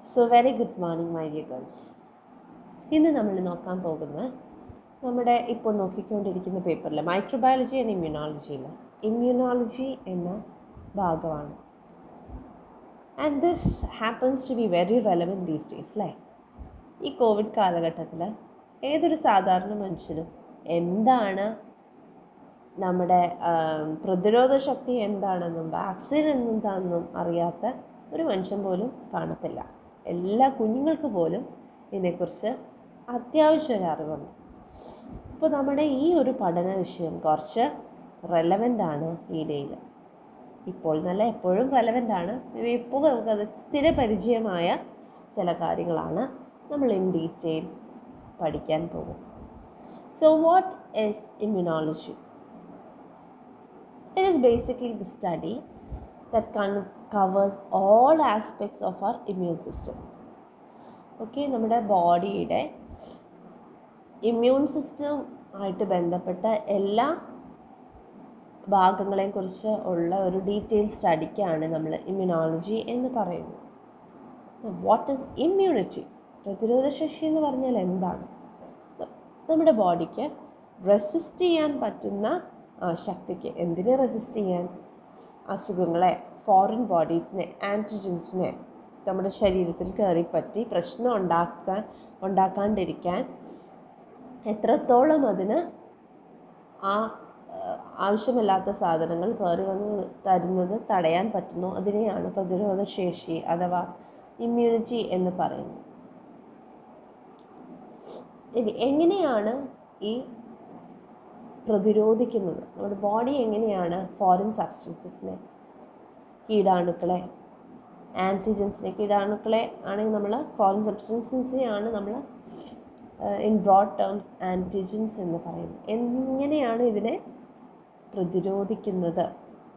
So very good morning my dear girls ഇന്ന് നമ്മൾ നോക്കാൻ പോകുന്ന നമ്മുടെ ഇപ്പോൾ നോക്കിക്കൊണ്ടിരിക്കുന്ന പേപ്പറിൽ മൈക്രോബയോളജി ആൻഡ് ഇമ്മ്യൂണോളജിയിൽ ഇമ്മ്യൂണോളജി എന്ന ഭാഗമാണ് and this happens to be very relevant these days അല്ലേ ഈ കോവിഡ് കാലഘട്ടത്തിൽ ഏതൊരു സാധാരണ മനുഷ്യനും എന്താണ് നമ്മുടെ ആം, പ്രതിരോധ ശക്തി എന്താണെന്നും വാക്സിൻ എന്താണെന്നും അറിയാത്ത ഒരു മനുഷ്യൻ പോലും കാണത്തില്ല എല്ലാ കുഞ്ഞുങ്ങൾക്ക് പോലും ഇതിനെക്കുറിച്ച് അത്യാവശ്യം ഒരു അറിവുണ്ട് അപ്പോൾ നമ്മുടെ ഈ ഒരു പഠന വിഷയം കുറച്ച് റെലവൻ്റ് ആണ് ഈ ഡേയിൽ ഇപ്പോൾ നല്ല എപ്പോഴും റെലവൻ്റ് ആണ് ഇപ്പോൾ നമുക്കത് സ്ഥിരപരിചയമായ ചില കാര്യങ്ങളാണ് നമ്മൾ ഇൻ ഡീറ്റെയിൽ പഠിക്കാൻ പോകും so what is immunology It is basically the study that con- covers all aspects of our immune system. Okay നമ്മുടെ ബോഡിയുടെ ഇമ്മ്യൂൺ സിസ്റ്റം ആയിട്ട് ബന്ധപ്പെട്ട എല്ലാ ഭാഗങ്ങളെയും കുറിച്ച് ഉള്ള ഒരു ഡീറ്റെയിൽ സ്റ്റഡിക്കാണ് നമ്മൾ ഇമ്മ്യൂണോളജി എന്ന് പറയുന്നത് വാട്ട് ഈസ് ഇമ്മ്യൂണിറ്റി പ്രതിരോധശേഷി എന്ന് പറഞ്ഞാൽ എന്താണ് നമ്മുടെ ബോഡിക്ക് റെസിസ്റ്റ് ചെയ്യാൻ പറ്റുന്ന ആ, ശക്തിക്ക് എന്തിനെ റെസിസ്റ്റ് ചെയ്യാൻ അസുഖങ്ങളെ ഫോറിൻ ബോഡീസിനെ ആൻറ്റിജൻസിനെ നമ്മുടെ ശരീരത്തിൽ കയറിപ്പറ്റി പ്രശ്നം ഉണ്ടാക്കാൻ ഉണ്ടാക്കാണ്ടിരിക്കാൻ എത്രത്തോളം അതിന് ആ ആ, ആവശ്യമില്ലാത്ത സാധനങ്ങൾ കയറി വന്ന് തരുന്നത് തടയാൻ പറ്റുന്നു അതിനെയാണ് പ്രതിരോധ ശേഷി അഥവാ ഇമ്മ്യൂണിറ്റി എന്ന് പറയുന്നത് ഇനി എങ്ങനെയാണ് ഈ പ്രതിരോധിക്കുന്നത് നമ്മുടെ ബോഡി എങ്ങനെയാണ് ഫോറിൻ സബ്സ്റ്റൻസസിനെ കീടാണുക്കളെ ആൻറ്റിജൻസിനെ കീടാണുക്കളെ ആണെങ്കിൽ നമ്മൾ ഫോറിൻ സബ്സ്റ്റൻസസിനെയാണ് നമ്മൾ ഇൻ ബ്രോഡ് ടേംസ് ആൻറ്റിജൻസ് എന്ന് പറയുന്നത് എങ്ങനെയാണ് ഇതിനെ പ്രതിരോധിക്കുന്നത്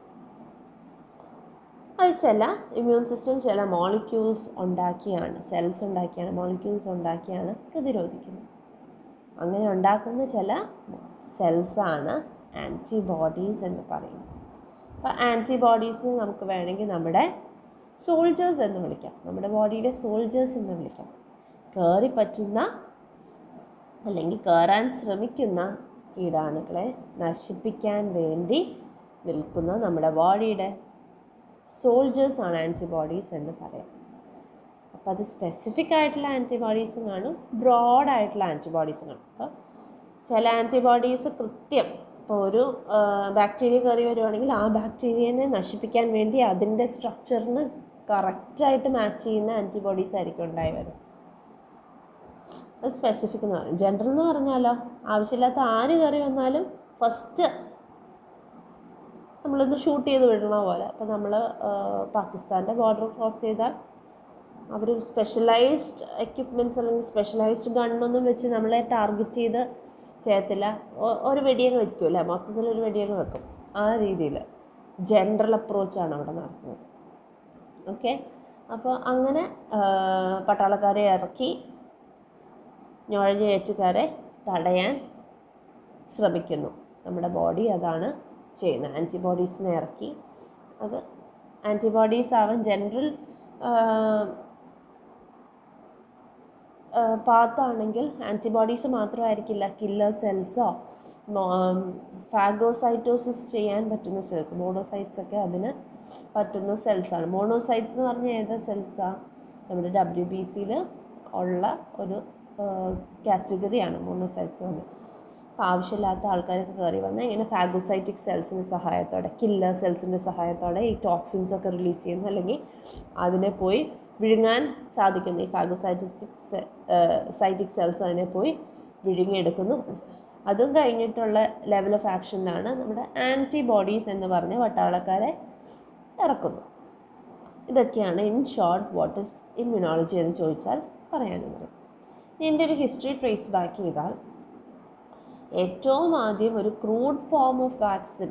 അത് ചില ഇമ്മ്യൂൺ സിസ്റ്റം ചില മോളിക്യൂൾസ് ഉണ്ടാക്കിയാണ് സെൽസ് ഉണ്ടാക്കിയാണ് മോളിക്യൂൾസ് ഉണ്ടാക്കിയാണ് പ്രതിരോധിക്കുന്നത് അങ്ങനെ ഉണ്ടാക്കുന്ന ചില സെൽസാണ് ആൻറ്റിബോഡീസ് എന്ന് പറയുന്നത് അപ്പോൾ ആൻറ്റിബോഡീസിനെ നമുക്ക് വേണമെങ്കിൽ നമ്മുടെ സോൾജേഴ്സ് എന്ന് വിളിക്കാം നമ്മുടെ ബോഡിയിലെ സോൾജേഴ്സ് എന്ന് വിളിക്കാം കയറി പറ്റുന്ന അല്ലെങ്കിൽ കയറാൻ ശ്രമിക്കുന്ന കീടാണുക്കളെ നശിപ്പിക്കാൻ വേണ്ടി നിൽക്കുന്ന നമ്മുടെ ബോഡിയുടെ സോൾജേഴ്സാണ് ആൻറ്റിബോഡീസ് എന്ന് പറയാം അപ്പോൾ അത് സ്പെസിഫിക് ആയിട്ടുള്ള ആൻറ്റിബോഡീസും കാണും ബ്രോഡ് ആയിട്ടുള്ള ആൻറ്റിബോഡീസും കാണും അപ്പോൾ ചില ആൻറ്റിബോഡീസ് കൃത്യം ഇപ്പോൾ ഒരു ബാക്ടീരിയ കയറി വരുവാണെങ്കിൽ ആ ബാക്ടീരിയനെ നശിപ്പിക്കാൻ വേണ്ടി അതിൻ്റെ സ്ട്രക്ചറിന് കറക്റ്റായിട്ട് മാച്ച് ചെയ്യുന്ന ആൻറ്റിബോഡീസ് ആയിരിക്കും ഉണ്ടായി വരും അത് സ്പെസിഫിക് എന്ന് പറയും ജനറൽ എന്ന് പറഞ്ഞാലോ ആവശ്യമില്ലാത്ത ആര് കയറി വന്നാലും ഫസ്റ്റ് നമ്മളൊന്ന് ഷൂട്ട് ചെയ്ത് വിടണ പോലെ അപ്പോൾ നമ്മൾ പാകിസ്ഥാൻ്റെ ബോർഡർ ക്രോസ് ചെയ്താൽ അവർ സ്പെഷ്യലൈസ്ഡ് എക്യുപ്മെൻറ്റ്സ് അല്ലെങ്കിൽ സ്പെഷ്യലൈസ്ഡ് ഗണ്ണൊന്നും വെച്ച് നമ്മളെ ടാർഗറ്റ് ചെയ്ത് ചെയ്യത്തില്ല ഒ- ഒരു വെടിയങ്ങ് വെക്കുമല്ലേ മൊത്തത്തിൽ ഒരു വെടിയങ്ങ് വെക്കും ആ രീതിയിൽ ജനറൽ അപ്രോച്ചാണ് അവിടെ നടത്തുന്നത് ഓക്കെ അപ്പോൾ അങ്ങനെ ആ, പട്ടാളക്കാരെ ഇറക്കി നുഴഞ്ഞേറ്റുകാരെ തടയാൻ ശ്രമിക്കുന്നു നമ്മുടെ ബോഡി അതാണ് ചെയ്യുന്നത് ആൻറ്റിബോഡീസിനെ ഇറക്കി അത് ആൻറ്റിബോഡീസ് ആവാൻ ജനറൽ പാത്താണെങ്കിൽ ആൻറ്റിബോഡീസ് മാത്രമായിരിക്കില്ല കില്ലർ സെൽസോ ഫാഗോസൈറ്റോസിസ് ചെയ്യാൻ പറ്റുന്ന സെൽസ് മോണോസൈറ്റ്സ് ഒക്കെ അതിന് പറ്റുന്ന സെൽസാണ് മോണോസൈറ്റ്സ് എന്ന് പറഞ്ഞാൽ ഏതാ സെൽസാണ് നമ്മുടെ ഡബ്ല്യു ബി സിയിൽ ഉള്ള ഒരു കാറ്റഗറിയാണ് മോണോസൈറ്റ്സ് എന്ന് പറഞ്ഞാൽ അപ്പോൾ ആവശ്യമില്ലാത്ത ആൾക്കാരൊക്കെ കയറി വന്നാൽ ഇങ്ങനെ ഫാഗോസൈറ്റിക് സെൽസിൻ്റെ സഹായത്തോടെ കില്ലർ സെൽസിൻ്റെ സഹായത്തോടെ ഈ ടോക്സിൻസ് ഒക്കെ റിലീസ് ചെയ്യുന്നു അല്ലെങ്കിൽ അതിനെ പോയി വിഴുങ്ങാൻ സാധിക്കുന്നു ഈ ഫാഗോസൈറ്റിക് സൈറ്റിക് സെൽസ് അതിനെ പോയി വിഴുങ്ങിയെടുക്കുന്നു അതും കഴിഞ്ഞിട്ടുള്ള ലെവൽ ഓഫ് ആക്ഷനിലാണ് നമ്മുടെ ആൻറ്റിബോഡീസ് എന്ന് പറഞ്ഞ പട്ടാളക്കാരെ ഇറക്കുന്നു ഇതൊക്കെയാണ് in short what is immunology എന്ന് ചോദിച്ചാൽ പറയാനുള്ളത് ഇനി എൻ്റെ ഒരു ഹിസ്റ്ററി ട്രേസ് ബാക്ക് ചെയ്താൽ ഏറ്റവും ആദ്യം ഒരു ക്രൂഡ് ഫോം ഓഫ് വാക്സിൻ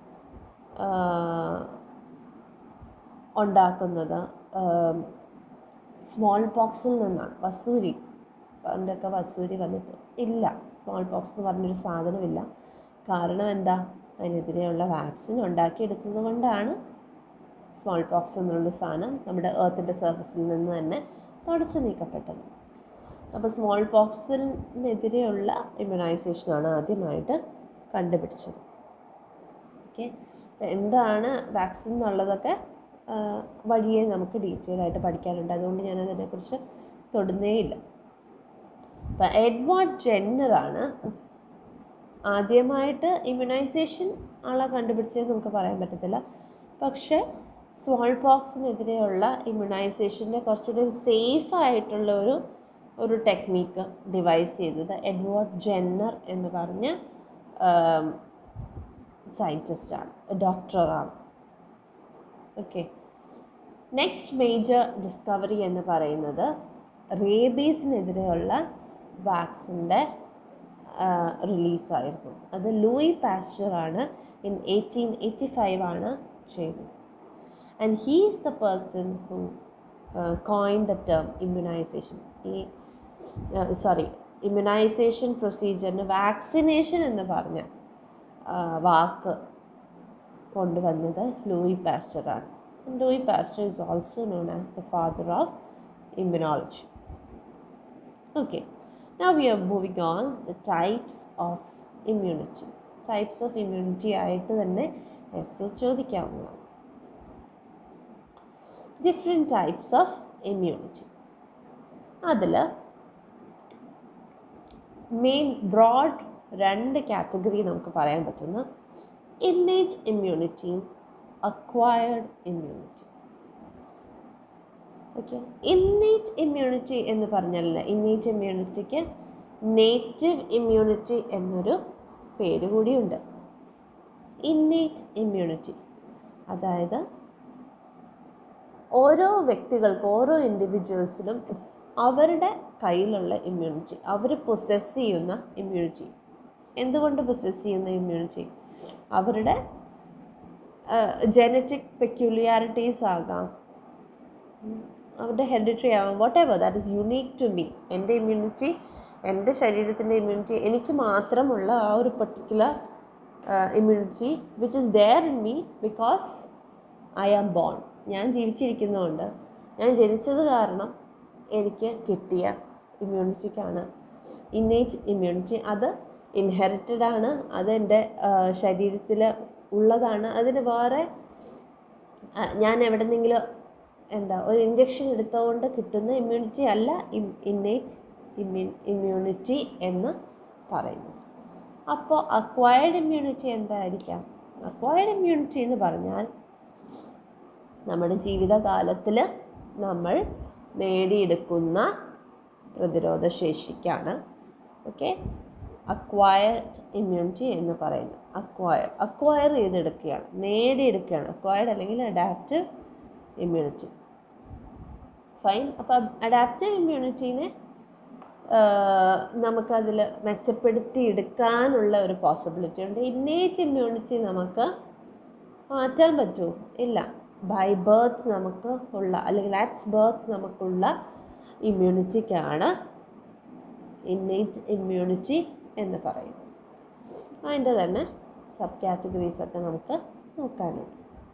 ഉണ്ടാക്കുന്നത് സ്മോൾ പോക്സിൽ നിന്നാണ് വസൂരി പണ്ടൊക്കെ വസൂരി വന്നിട്ട് ഇല്ല സ്മോൾ പോക്സ് എന്ന് പറഞ്ഞൊരു സാധനമില്ല കാരണം എന്താ അതിനെതിരെയുള്ള വാക്സിൻ ഉണ്ടാക്കിയെടുത്തത് കൊണ്ടാണ് സ്മോൾ പോക്സ് എന്നുള്ള സാധനം നമ്മുടെ എർത്തിൻ്റെ സർഫസിൽ നിന്ന് തന്നെ തുടച്ചു നീക്കപ്പെട്ടത് അപ്പോൾ സ്മോൾ പോക്സിനെതിരെയുള്ള ഇമ്മ്യൂണൈസേഷനാണ് ആദ്യമായിട്ട് കണ്ടുപിടിച്ചത് ഓക്കെ എന്താണ് വാക്സിൻ എന്നുള്ളതൊക്കെ ആ, വഴിയെ നമുക്ക് ഡീറ്റെയിൽ ആയിട്ട് പഠിക്കാനുണ്ട് അതുകൊണ്ട് ഞാൻ അതിനെക്കുറിച്ച് തൊടുന്നേയില്ല അപ്പം എഡ്വാർഡ് ജെന്നറാണ് ആദ്യമായിട്ട് ഇമ്മ്യൂണൈസേഷൻ ആളെ കണ്ടുപിടിച്ചത് നമുക്ക് പറയാൻ പറ്റത്തില്ല പക്ഷേ സ്മോൾ പോക്സിനെതിരെയുള്ള ഇമ്മ്യൂണൈസേഷൻ്റെ കുറച്ചുകൂടി സേഫ് ആയിട്ടുള്ള ഒരു ഒരു ടെക്നീക്ക് ഡിവൈസ് ചെയ്തത് എഡ്വേർഡ് ജെന്നർ എന്ന് പറഞ്ഞ സയൻറ്റിസ്റ്റാണ് ഡോക്ടറാണ് ഓക്കെ നെക്സ്റ്റ് മേജർ ഡിസ്കവറി എന്ന് പറയുന്നത് റേബീസിനെതിരെയുള്ള വാക്സിൻ്റെ റിലീസായിരുന്നു അത് ലൂയി പാസ്ചറാണ് ഇൻ എയ്റ്റീൻ എയ്റ്റി ഫൈവ് ആണ് ചെയ്തത് and he is the person who coin the term immunisation ഈ സോറി ഇമ്മ്യൂണൈസേഷൻ പ്രൊസീജിയറിന് വാക്സിനേഷൻ എന്ന് പറഞ്ഞ ആ, വാക്ക് കൊണ്ടുവന്നത് ലൂയി പാസ്ചറാണ് Louis Pasteur is also known as the father of immunology. Okay, now we are moving on the types of immunity. Types of immunity ആയിട്ട് തന്നെ എസ് ചോദിക്കാവുന്നതാണ് ഡിഫറെൻറ്റ് ടൈപ്സ് ഓഫ് ഇമ്മ്യൂണിറ്റി അതിൽ മെയിൻ ബ്രോഡ് രണ്ട് കാറ്റഗറി നമുക്ക് പറയാൻ പറ്റുന്ന ഇന്നേറ്റ് ഇമ്മ്യൂണിറ്റിയും acquired immunity okay innate immunity എന്ന് പറഞ്ഞാൽ ഇന്നേറ്റ് ഇമ്മ്യൂണിറ്റിക്ക് നേറ്റീവ് ഇമ്മ്യൂണിറ്റി എന്നൊരു പേര് കൂടിയുണ്ട് ഇന്നേറ്റ് ഇമ്മ്യൂണിറ്റി അതായത് ഓരോ വ്യക്തികൾക്കും ഓരോ ഇൻഡിവിജ്വൽസിനും അവരുടെ കയ്യിലുള്ള ഇമ്മ്യൂണിറ്റി അവർ പൊസസ് ചെയ്യുന്ന ഇമ്മ്യൂണിറ്റി എന്തുകൊണ്ട് പൊസസ് ചെയ്യുന്ന ഇമ്മ്യൂണിറ്റി അവരുടെ ജനറ്റിക് പെക്യുലിയാരിറ്റീസ് ആകാം ഉം, അവരുടെ ഹെറിഡിറ്ററി ആവാം whatever that is unique to me എൻ്റെ ഇമ്മ്യൂണിറ്റി എൻ്റെ ശരീരത്തിൻ്റെ ഇമ്മ്യൂണിറ്റി എനിക്ക് മാത്രമുള്ള ആ ഒരു particular immunity which is there in me because I am born ഞാൻ ജീവിച്ചിരിക്കുന്നതുകൊണ്ട് ഞാൻ ജനിച്ചത് കാരണം എനിക്ക് കിട്ടിയ ഇമ്മ്യൂണിറ്റിക്കാണ് ഇന്നേറ്റ് ഇമ്മ്യൂണിറ്റി അത് ഇൻഹെറിറ്റഡ് ആണ് അത് എൻ്റെ ശരീരത്തിൽ ഉള്ളതാണ് അതിന് വേറെ ആ, ഞാൻ എവിടെന്നെങ്കിലും എന്താ ഒരു ഇഞ്ചക്ഷൻ എടുത്തുകൊണ്ട് കിട്ടുന്ന ഇമ്മ്യൂണിറ്റി അല്ല ഇന്നേറ്റ് ഇമ്മ്യൂ ഇമ്മ്യൂണിറ്റി എന്ന് പറയുന്നു അപ്പോൾ അക്വയർഡ് ഇമ്മ്യൂണിറ്റി എന്തായിരിക്കാം അക്വയർഡ് ഇമ്മ്യൂണിറ്റി എന്ന് പറഞ്ഞാൽ നമ്മുടെ ജീവിതകാലത്തിൽ നമ്മൾ നേടിയെടുക്കുന്ന പ്രതിരോധ ശേഷിക്കാണ് ഓക്കെ അക്വയർഡ് ഇമ്മ്യൂണിറ്റി എന്ന് പറയുന്നത് അക്വയർ അക്വയർ ചെയ്തെടുക്കുകയാണ് നേടിയെടുക്കുകയാണ് അക്വയർഡ് അല്ലെങ്കിൽ അഡാപ്റ്റീവ് ഇമ്മ്യൂണിറ്റി ഫൈൻ അപ്പം അഡാപ്റ്റീവ് ഇമ്മ്യൂണിറ്റീനെ നമുക്കതിൽ മെച്ചപ്പെടുത്തി എടുക്കാനുള്ള ഒരു പോസിബിലിറ്റി ഉണ്ട് ഇന്നേറ്റ് ഇമ്മ്യൂണിറ്റി നമുക്ക് മാറ്റാൻ പറ്റുമോ ഇല്ല ബൈ ബർത്ത് നമുക്ക് ഉള്ള അല്ലെങ്കിൽ അറ്റ് ബർത്ത് നമുക്കുള്ള ഇമ്മ്യൂണിറ്റിക്കാണ് ഇന്നേറ്റ് ഇമ്മ്യൂണിറ്റി എന്ന് പറയുന്നത് അതിൻ്റെ തന്നെ സബ് കാറ്റഗറീസ് ഒക്കെ നമുക്ക് നോക്കാനുണ്ട്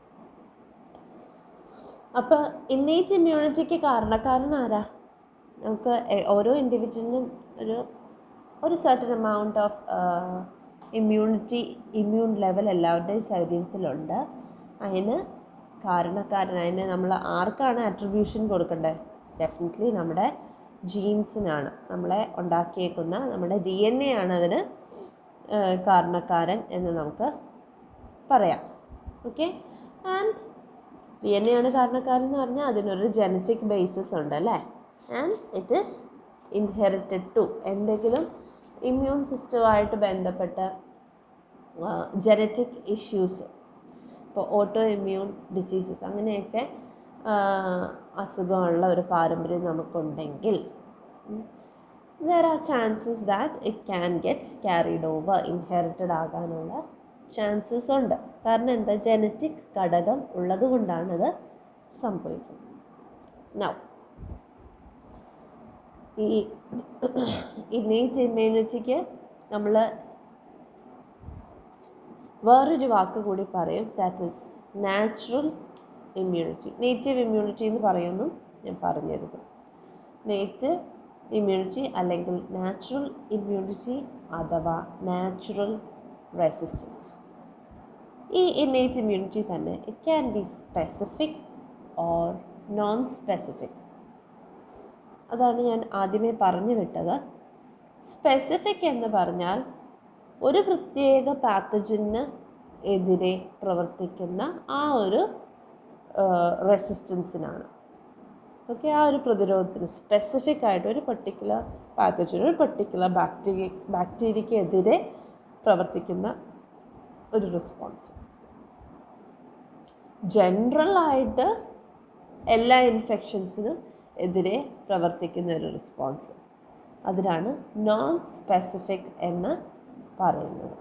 അപ്പോൾ ഇന്നേറ്റ് ഇമ്മ്യൂണിറ്റിക്ക് കാരണക്കാരൻ ആരാ നമുക്ക് എ- ഓരോ ഇൻഡിവിജ്വലിനും ഒരു ഒരു certain amount of immunity immune level എല്ലാവരുടെയും ശരീരത്തിലുണ്ട് അതിന് കാരണക്കാരൻ അതിന് നമ്മൾ ആർക്കാണ് അട്രിബ്യൂഷൻ കൊടുക്കേണ്ടത് ഡെഫിനറ്റ്ലി നമ്മുടെ ജീൻസിനാണ് നമ്മളെ ഉണ്ടാക്കിയേക്കുന്ന നമ്മുടെ ഡി എൻ എ ആണ് അതിന് ഏഹ്, കാരണക്കാരൻ എന്ന് നമുക്ക് പറയാം okay and D N A ആണ് കാരണക്കാരൻ എന്ന് പറഞ്ഞാൽ അതിനൊരു ജനറ്റിക് ബേസിസ് ഉണ്ട് അല്ലേ and it is inherited to എന്തെങ്കിലും ഇമ്മ്യൂൺ സിസ്റ്റവുമായിട്ട് ബന്ധപ്പെട്ട ജനറ്റിക് ഇഷ്യൂസ് ഇപ്പോൾ ഓട്ടോ ഇമ്മ്യൂൺ ഡിസീസസ് അങ്ങനെയൊക്കെ ആ, അസുഖമുള്ള ഒരു പാരമ്പര്യം നമുക്കുണ്ടെങ്കിൽ there are chances that it can get carried over inherited ആകാനുള്ള ചാൻസസ് ഉണ്ട് കാരണം എന്താ ജനറ്റിക് ഘടകം ഉള്ളത് കൊണ്ടാണത് സംഭവിക്കുന്നത് നൗ ഈ ഇന്നേറ്റ് ഇമ്മ്യൂണിറ്റിക്ക് നമ്മൾ വേറൊരു വാക്ക് കൂടി പറയും that is natural immunity native immunity എന്ന് പറയുന്നു ഞാൻ പറഞ്ഞിരുന്നു നേറ്റീവ് ഇമ്മ്യൂണിറ്റി അല്ലെങ്കിൽ നാച്ചുറൽ ഇമ്മ്യൂണിറ്റി അഥവാ നാച്ചുറൽ റെസിസ്റ്റൻസ് ഈ ഇന്നേറ്റ് ഇമ്മ്യൂണിറ്റി തന്നെ it can be specific or non specific അതാണ് ഞാൻ ആദ്യമേ പറഞ്ഞു വിട്ടത് സ്പെസിഫിക് എന്ന് പറഞ്ഞാൽ ഒരു പ്രത്യേക പാത്തജന് എതിരെ പ്രവർത്തിക്കുന്ന ആ ഒരു റെസിസ്റ്റൻസിനാണ് ഓക്കെ ആ ഒരു പ്രതിരോധത്തിന് സ്പെസിഫിക് ആയിട്ട് ഒരു പെർട്ടിക്കുലർ പാത്തജൻ ഒരു പെർട്ടിക്കുലർ ബാക്ടീരിയ ബാക്ടീരിയയ്ക്ക് എതിരെ പ്രവർത്തിക്കുന്ന ഒരു റെസ്പോൺസ് ജനറലായിട്ട് എല്ലാ ഇൻഫെക്ഷൻസിനും എതിരെ പ്രവർത്തിക്കുന്ന ഒരു റെസ്പോൺസ് അതിനാണ് നോൺ സ്പെസിഫിക് എന്ന് പറയുന്നത്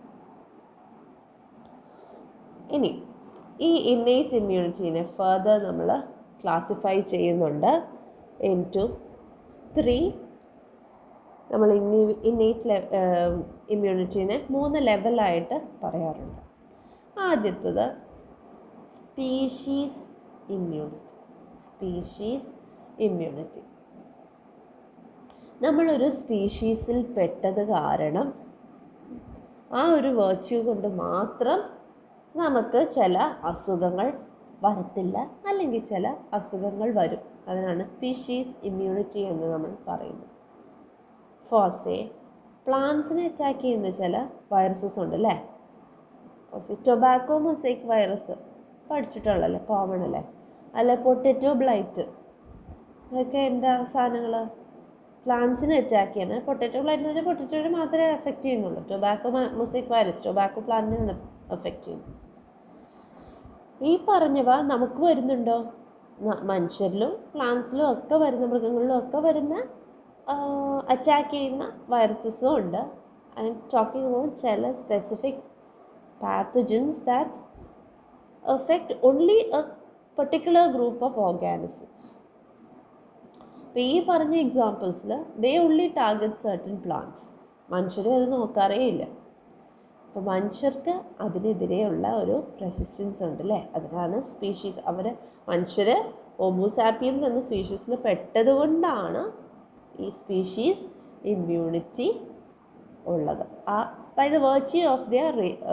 ഇനി ഈ ഇന്നേറ്റ് ഇമ്മ്യൂണിറ്റീനെ ഫർദർ നമ്മൾ ക്ലാസിഫൈ ചെയ്യുന്നുണ്ട് ഇൻ ടു ത്രീ നമ്മൾ ഇന്നി ഇന്നേറ്റ് ഇമ്മ്യൂണിറ്റീനെ മൂന്ന് ലെവലായിട്ട് പറയാറുണ്ട് ആദ്യത്തത് സ്പീഷീസ് ഇമ്മ്യൂണിറ്റി സ്പീഷീസ് ഇമ്മ്യൂണിറ്റി നമ്മളൊരു സ്പീഷീസിൽ പെട്ടത് കാരണം ആ ഒരു വേർച്യൂ കൊണ്ട് മാത്രം നമുക്ക് ചില അസുഖങ്ങൾ വരത്തില്ല അല്ലെങ്കിൽ ചില അസുഖങ്ങൾ വരും അതിനാണ് സ്പീഷീസ് ഇമ്മ്യൂണിറ്റി എന്ന് നമ്മൾ പറയുന്നത് ഫോസെ പ്ലാന്റ്സിനെ അറ്റാക്ക് ചെയ്യുന്ന ചില വൈറസസ് ഉണ്ട് അല്ലേ ഫോസെ ടൊബാക്കോ മൊസൈക്ക് വൈറസ് പഠിച്ചിട്ടുള്ളല്ലേ കോമൺ അല്ലേ അല്ല പൊട്ടറ്റോ ബ്ലൈറ്റ് ഇതൊക്കെ എന്താ സാധനങ്ങൾ പ്ലാന്റ്സിനെ അറ്റാക്ക് ചെയ്യണം പൊട്ടറ്റോ ബ്ലൈറ്റ് എന്ന് വെച്ചാൽ പൊട്ടറ്റോയെ മാത്രമേ എഫക്റ്റ് ചെയ്യുന്നുള്ളൂ ടൊബാക്കോ മൊസൈക്ക് വൈറസ് ടൊബാക്കോ പ്ലാന്റിനാണ് എഫക്റ്റ് ചെയ്യുന്നത് ഈ പറഞ്ഞവ നമുക്ക് വരുന്നുണ്ടോ മനുഷ്യരിലും പ്ലാന്റ്സിലും ഒക്കെ വരുന്ന മൃഗങ്ങളിലും ഒക്കെ വരുന്ന അറ്റാക്ക് ചെയ്യുന്ന വൈറസസും ഉണ്ട് ഐ എം ടോക്കിംഗ് അബൌട്ട് ചില specific pathogens that affect only a particular group of organisms. ഇപ്പോൾ ഈ പറഞ്ഞ എക്സാമ്പിൾസിൽ ദേ ഉള്ളി ടാർഗറ്റ് സർട്ടൻ പ്ലാന്റ്സ് മനുഷ്യർ അത് നോക്കാറേ ഇല്ല അപ്പോൾ മനുഷ്യർക്ക് അതിനെതിരെയുള്ള ഒരു റെസിസ്റ്റൻസ് ഉണ്ട് അല്ലേ അതിനാണ് സ്പീഷീസ് അവർ മനുഷ്യർ ഹോമോസാപ്പിയൻസ് എന്ന സ്പീഷീസിൽ പെട്ടതുകൊണ്ടാണ് ഈ സ്പീഷീസ് ഇമ്മ്യൂണിറ്റി ഉള്ളത് ആ by the virtue of their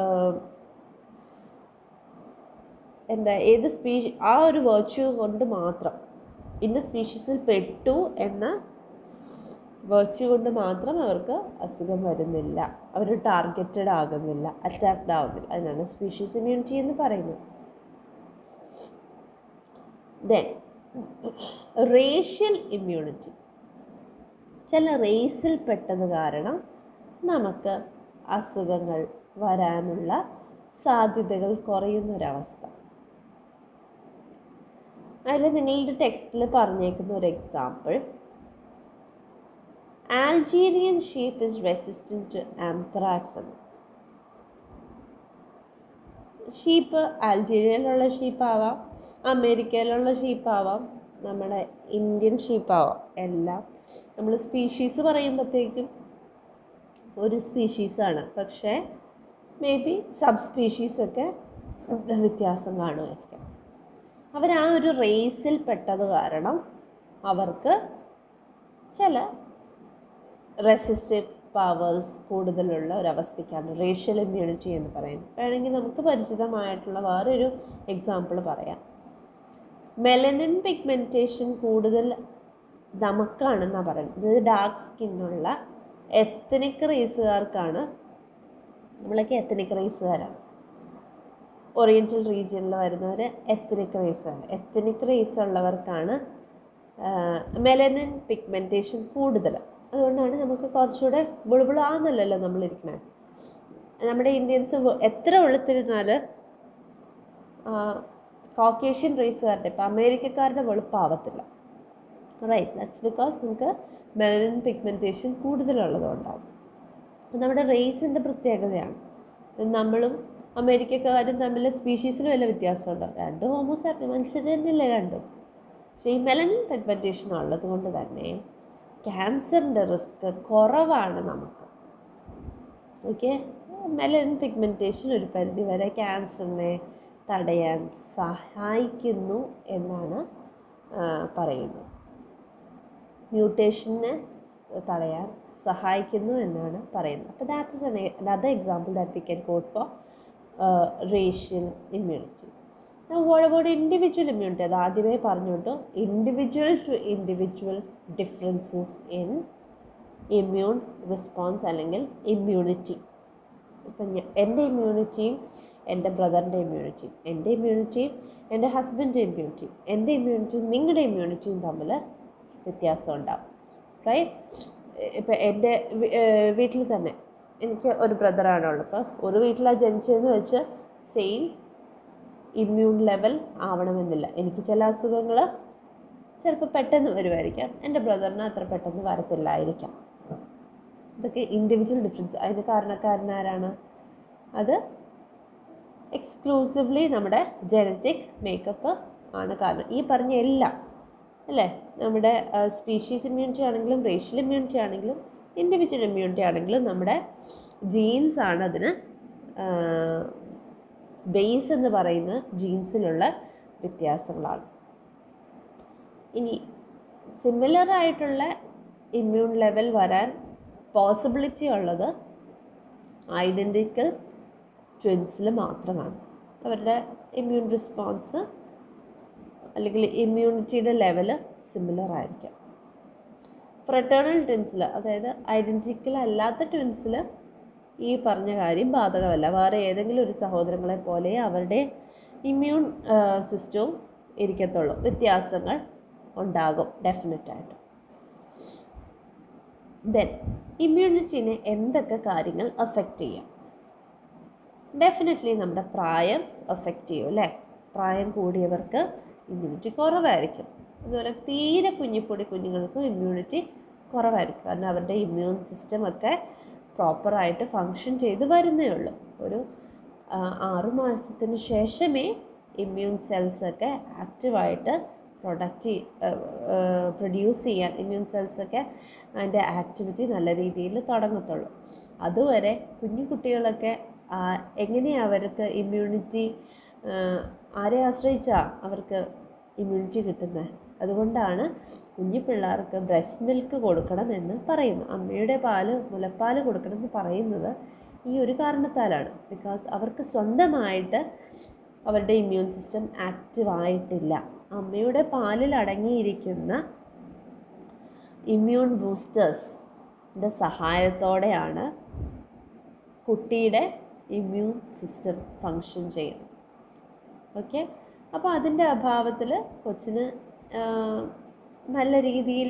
എന്താ ഏത് സ്പീഷി ആ ഒരു വേർച്യൂ കൊണ്ട് മാത്രം ഇന്ന സ്പീഷീസിൽ പെട്ടു എന്ന വേർച്യൂ കൊണ്ട് മാത്രം അവർക്ക് അസുഖം വരുന്നില്ല അവർ ടാർഗറ്റഡ് ആകുന്നില്ല അറ്റാക്ഡ് ആകുന്നില്ല അതിനാണ് സ്പീഷീസ് ഇമ്മ്യൂണിറ്റി എന്ന് പറയുന്നത് ദെൻ റേഷ്യൽ ഇമ്മ്യൂണിറ്റി ചില റേസിൽ പെട്ടത് കാരണം നമുക്ക് അസുഖങ്ങൾ വരാനുള്ള സാധ്യതകൾ കുറയുന്നൊരവസ്ഥ അതിൽ നിങ്ങളുടെ ടെക്സ്റ്റിൽ പറഞ്ഞേക്കുന്ന ഒരു example Algerian sheep is resistant to anthrax എന്ന് ഷീപ്പ് ആൽജീരിയയിലുള്ള ഷീപ്പാവാം അമേരിക്കയിലുള്ള ഷീപ്പാവാം നമ്മുടെ ഇന്ത്യൻ ഷീപ്പാവാം എല്ലാം നമ്മൾ സ്പീഷീസ് പറയുമ്പോഴത്തേക്കും ഒരു സ്പീഷീസാണ് പക്ഷേ മേ ബി സബ് സ്പീഷീസൊക്കെ വ്യത്യാസം കാണുമായിരിക്കും അവർ ആ ഒരു റേസിൽ പെട്ടത് കാരണം അവർക്ക് ചില റെസിസ്റ്റീവ് പവേഴ്സ് കൂടുതലുള്ള ഒരവസ്ഥയ്ക്കാണ് റേഷ്യൽ ഇമ്മ്യൂണിറ്റി എന്ന് പറയുന്നത് വേണമെങ്കിൽ നമുക്ക് പരിചിതമായിട്ടുള്ള വേറൊരു എക്സാമ്പിൾ പറയാം മെലനിൻ പിഗ്മെൻറ്റേഷൻ കൂടുതൽ നമുക്കാണെന്നാണ് പറയുന്നത് ഇത് ഡാർക്ക് സ്കിന്നുള്ള എത്തനിക് റേസുകാർക്കാണ് നമ്മളൊക്കെ എത്തനിക് റേസുകാരാണ് ഓറിയൻ്റൽ റീജിയനിൽ വരുന്നവർ എത്തനിക് റേസാണ് എത്തനിക് റേസ് ഉള്ളവർക്കാണ് മെലനിൻ പിഗ്മെൻറ്റേഷൻ കൂടുതൽ അതുകൊണ്ടാണ് നമുക്ക് കുറച്ചുകൂടെ ബുളുബുളാന്നല്ലല്ലോ നമ്മളിരിക്കണേ നമ്മുടെ ഇന്ത്യൻസ് എത്ര വെളുത്തിരുന്നാൽ കോക്കേഷ്യൻ റേസുകാരുടെ ഇപ്പോൾ അമേരിക്കക്കാരുടെ വെളുപ്പാവത്തില്ല റൈറ്റ് ദാറ്റ്സ് ബിക്കോസ് നമുക്ക് മെലനിൻ പിഗ്മെൻറ്റേഷൻ കൂടുതലുള്ളതുകൊണ്ടാണ് നമ്മുടെ റേസിൻ്റെ പ്രത്യേകതയാണ് നമ്മളും അമേരിക്കക്കാരും തമ്മിൽ സ്പീഷീസിന് വല്ല വ്യത്യാസമുണ്ടോ രണ്ടും ഹോമോസാപ്പി മനുഷ്യർ തന്നെയല്ലേ രണ്ടും പക്ഷേ ഈ മെലനിൻ പിഗ്മെൻറ്റേഷൻ ഉള്ളത് കൊണ്ട് തന്നെ ക്യാൻസറിൻ്റെ റിസ്ക് കുറവാണ് നമുക്ക് ഓക്കെ മെലനിൻ പിഗ്മെൻറ്റേഷൻ ഒരു പരിധി വരെ ക്യാൻസറിനെ തടയാൻ സഹായിക്കുന്നു എന്നാണ് പറയുന്നത് മ്യൂട്ടേഷനെ തടയാൻ സഹായിക്കുന്നു എന്നാണ് പറയുന്നത് അപ്പോൾ that is another example that we can quote for racial immunity what about individual immunity അത് ആദ്യമേ പറഞ്ഞുകൊണ്ട് individual to individual differences in immune response അല്ലെങ്കിൽ ഇമ്മ്യൂണിറ്റി ഇപ്പം ഞാൻ എൻ്റെ ഇമ്മ്യൂണിറ്റിയും എൻ്റെ ബ്രദറിൻ്റെ ഇമ്മ്യൂണിറ്റിയും എൻ്റെ ഇമ്മ്യൂണിറ്റിയും എൻ്റെ ഹസ്ബൻഡിൻ്റെ ഇമ്മ്യൂണിറ്റിയും എൻ്റെ ഇമ്മ്യൂണിറ്റിയും നിങ്ങളുടെ ഇമ്മ്യൂണിറ്റിയും തമ്മിൽ വ്യത്യാസം ഉണ്ടാവും റൈറ്റ് ഇപ്പം എൻ്റെ വീട്ടിൽ തന്നെ എനിക്ക് ഒരു ബ്രദറാണുള്ളത് അപ്പോൾ ഒരു വീട്ടിലാണ് ജനിച്ചതെന്ന് വെച്ച് സെയിം ഇമ്മ്യൂൺ ലെവൽ ആവണമെന്നില്ല എനിക്ക് ചില അസുഖങ്ങൾ ചിലപ്പോൾ പെട്ടെന്ന് വരുമായിരിക്കാം എൻ്റെ ബ്രദറിന് അത്ര പെട്ടെന്ന് വരത്തില്ലായിരിക്കാം ഇതൊക്കെ ഇൻഡിവിജ്വൽ ഡിഫറൻസ് അതിന് കാരണക്കാരനാരാണ് അത് എക്സ്ക്ലൂസീവ്ലി നമ്മുടെ ജനറ്റിക് മേക്കപ്പ് ആണ് കാരണം ഈ പറഞ്ഞ എല്ലാം അല്ലേ നമ്മുടെ സ്പീഷീസ് ഇമ്മ്യൂണിറ്റി ആണെങ്കിലും റേഷ്യൽ ഇമ്മ്യൂണിറ്റി ആണെങ്കിലും ഇൻഡിവിജ്വൽ ഇമ്മ്യൂണിറ്റി ആണെങ്കിലും നമ്മുടെ ജീൻസ് ആണ് അതിന് ബേസ് എന്ന് പറയുന്ന ജീൻസിലുള്ള വ്യത്യാസങ്ങളാണ് ഇനി സിമിലർ ആയിട്ടുള്ള ഇമ്മ്യൂൺ ലെവൽ വരാൻ പോസിബിലിറ്റി ഉള്ളത് ഐഡൻറ്റിക്കൽ ട്വിൻസിൽ മാത്രമാണ് അവരുടെ ഇമ്മ്യൂൺ റെസ്പോൺസ് അല്ലെങ്കിൽ ഇമ്മ്യൂണിറ്റിയുടെ ലെവൽ സിമിലർ ആയിരിക്കാം ഫ്രട്ടേണൽ ട്വിൻസിൽ അതായത് ഐഡൻറ്റിക്കൽ അല്ലാത്ത ട്വിൻസിൽ ഈ പറഞ്ഞ കാര്യം ബാധകമല്ല വേറെ ഏതെങ്കിലും ഒരു സഹോദരങ്ങളെ പോലെ അവരുടെ ഇമ്മ്യൂൺ സിസ്റ്റവും ഇരിക്കത്തുള്ളൂ വ്യത്യാസങ്ങൾ ഉണ്ടാകും ഡെഫിനറ്റായിട്ട് ദെൻ ഇമ്മ്യൂണിറ്റിനെ എന്തൊക്കെ കാര്യങ്ങൾ അഫക്റ്റ് ചെയ്യാം ഡെഫിനറ്റ്ലി നമ്മുടെ പ്രായം അഫക്റ്റ് ചെയ്യും അല്ലേ പ്രായം കൂടിയവർക്ക് ഇമ്മ്യൂണിറ്റി കുറവായിരിക്കും അതുപോലെ തീരെ കുഞ്ഞിപ്പൊടി കുഞ്ഞുങ്ങൾക്കും ഇമ്മ്യൂണിറ്റി കുറവായിരിക്കും കാരണം അവരുടെ ഇമ്മ്യൂൺ സിസ്റ്റം ഒക്കെ പ്രോപ്പറായിട്ട് ഫങ്ഷൻ ചെയ്ത് വരുന്നേ ഉള്ളൂ ഒരു ആറു മാസത്തിന് ശേഷമേ ഇമ്മ്യൂൺ സെൽസൊക്കെ ആക്റ്റീവായിട്ട് പ്രൊഡക്റ്റ് പ്രൊഡ്യൂസ് ചെയ്യാൻ ഇമ്മ്യൂൺ സെൽസൊക്കെ അതിൻ്റെ ആക്ടിവിറ്റി നല്ല രീതിയിൽ തുടങ്ങത്തുള്ളൂ അതുവരെ കുഞ്ഞു കുട്ടികളൊക്കെ എങ്ങനെയാണ് അവർക്ക് ഇമ്മ്യൂണിറ്റി ആരെ ആശ്രയിച്ചാണ് അവർക്ക് ഇമ്മ്യൂണിറ്റി കിട്ടുന്നത് അതുകൊണ്ടാണ് കുഞ്ഞു പിള്ളേർക്ക് ബ്രസ്റ്റ് മിൽക്ക് കൊടുക്കണം എന്ന് പറയുന്നു അമ്മയുടെ പാല് മുലപ്പാൽ കൊടുക്കണം എന്ന് പറയുന്നത് ഈ ഒരു കാരണത്താലാണ് ബിക്കോസ് അവർക്ക് സ്വന്തമായിട്ട് അവരുടെ ഇമ്മ്യൂൺ സിസ്റ്റം ആക്റ്റീവ് ആയിട്ടില്ല അമ്മയുടെ പാലിൽ അടങ്ങിയിരിക്കുന്ന ഇമ്മ്യൂൺ ബൂസ്റ്റേഴ്സിൻ്റെ സഹായത്തോടെയാണ് കുട്ടിയുടെ ഇമ്മ്യൂൺ സിസ്റ്റം ഫങ്ഷൻ ചെയ്യുന്നത് ഓക്കെ അപ്പോൾ അതിൻ്റെ അഭാവത്തിൽ കൊച്ചിന് നല്ല രീതിയിൽ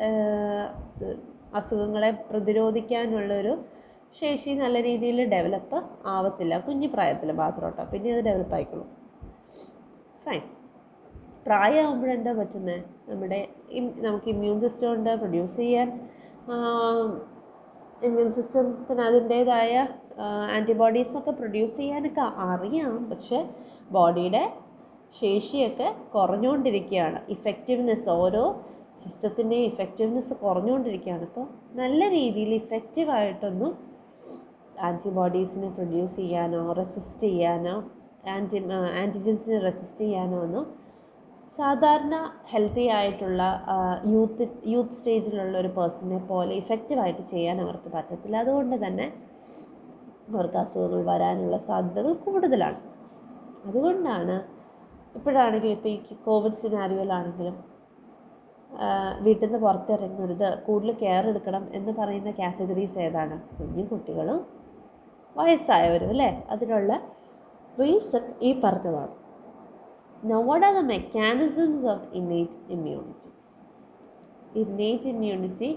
അസുഖങ്ങളെ പ്രതിരോധിക്കാനുള്ളൊരു ശേഷി നല്ല രീതിയിൽ ഡെവലപ്പ് ആവത്തില്ല കുഞ്ഞു പ്രായത്തിൽ മാത്രം കേട്ടോ പിന്നെ അത് ഡെവലപ്പ് ആയിക്കോളും ഫൈൻ പ്രായമാകുമ്പോഴെന്താ പറ്റുന്നത് നമ്മുടെ നമുക്ക് ഇമ്മ്യൂൺ സിസ്റ്റം ഉണ്ട് പ്രൊഡ്യൂസ് ചെയ്യാൻ ഇമ്മ്യൂൺ സിസ്റ്റത്തിന് അതിൻ്റേതായ ആൻറ്റിബോഡീസൊക്കെ പ്രൊഡ്യൂസ് ചെയ്യാനൊക്കെ അറിയാം പക്ഷെ ബോഡിയുടെ ശേഷിയൊക്കെ കുറഞ്ഞുകൊണ്ടിരിക്കുകയാണ് ഇഫക്റ്റീവ്നെസ് ഓരോ സിസ്റ്റത്തിൻ്റെയും ഇഫക്റ്റീവ്നെസ് കുറഞ്ഞുകൊണ്ടിരിക്കുകയാണ് അപ്പോൾ നല്ല രീതിയിൽ ഇഫക്റ്റീവായിട്ടൊന്നും ആൻറ്റിബോഡീസിനെ പ്രൊഡ്യൂസ് ചെയ്യാനോ റെസിസ്റ്റ് ചെയ്യാനോ ആൻറ്റി ആൻറ്റിജൻസിനെ റെസിസ്റ്റ് ചെയ്യാനോ ഒന്നും സാധാരണ ഹെൽത്തി ആയിട്ടുള്ള യൂത്ത് യൂത്ത് സ്റ്റേജിലുള്ള ഒരു പേഴ്സണിനെ പോലെ ഇഫക്റ്റീവായിട്ട് ചെയ്യാൻ അവർക്ക് പറ്റത്തില്ല അതുകൊണ്ട് തന്നെ അവർക്ക് അസുഖങ്ങൾ വരാനുള്ള സാധ്യതകൾ കൂടുതലാണ് അതുകൊണ്ടാണ് ഇപ്പോഴാണെങ്കിലും ഇപ്പോൾ ഈ കോവിഡ് സിനാരിയോയിലാണെങ്കിലും വീട്ടിൽ നിന്ന് പുറത്തിറങ്ങരുത് കൂടുതൽ കെയർ എടുക്കണം എന്ന് പറയുന്ന കാറ്റഗറീസ് ഏതാണ് കുഞ്ഞു കുട്ടികളും വയസ്സായവരും അല്ലേ അതിനുള്ള റീസൺ ഈ പറഞ്ഞതാണ് Now, what are the mechanisms of innate immunity? Innate immunity,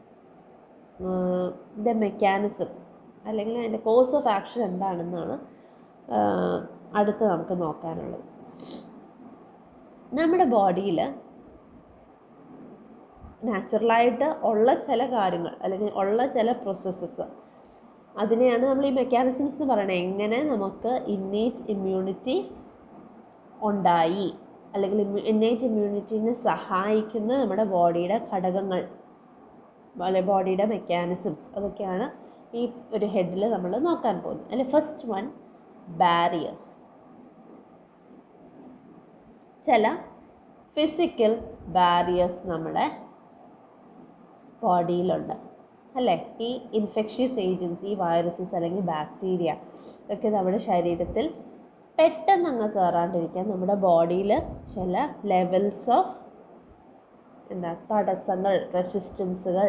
the mechanism അല്ലെങ്കിൽ അതിൻ്റെ കോഴ്സ് ഓഫ് ആക്ഷൻ എന്താണെന്നാണ് അടുത്ത് നമുക്ക് നോക്കാനുള്ളത് നമ്മുടെ ബോഡിയിൽ നാച്ചുറലായിട്ട് ഉള്ള ചില കാര്യങ്ങൾ അല്ലെങ്കിൽ ഉള്ള ചില പ്രോസസ്സസ് അതിനെയാണ് നമ്മൾ ഈ മെക്കാനിസംസ് എന്ന് പറയുന്നത് എങ്ങനെ നമുക്ക് ഇന്നേറ്റ് ഇമ്മ്യൂണിറ്റി ഉണ്ടായി അല്ലെങ്കിൽ ഇന്നേറ്റ് ഇമ്മ്യൂണിറ്റിനെ സഹായിക്കുന്ന നമ്മുടെ ബോഡിയുടെ ഘടകങ്ങൾ അല്ലെ ബോഡിയുടെ മെക്കാനിസംസ് അതൊക്കെയാണ് ഈ ഒരു ഹെഡിൽ നമ്മൾ നോക്കാൻ പോകുന്നത് അല്ലെ ഫസ്റ്റ് വൺ ബാരിയേഴ്സ് ചില ഫിസിക്കൽ ബാരിയേഴ്സ് നമ്മുടെ ബോഡിയിലുണ്ട് അല്ലേ ഈ ഇൻഫെക്ഷ്യസ് ഏജൻസ് ഈ വൈറസസ് അല്ലെങ്കിൽ ബാക്ടീരിയ ഒക്കെ നമ്മുടെ ശരീരത്തിൽ പെട്ടെന്ന് അങ്ങ് കയറാണ്ടിരിക്കാൻ നമ്മുടെ ബോഡിയിൽ ചില ലെവൽസ് ഓഫ് എന്താ തടസ്സങ്ങൾ റെസിസ്റ്റൻസുകൾ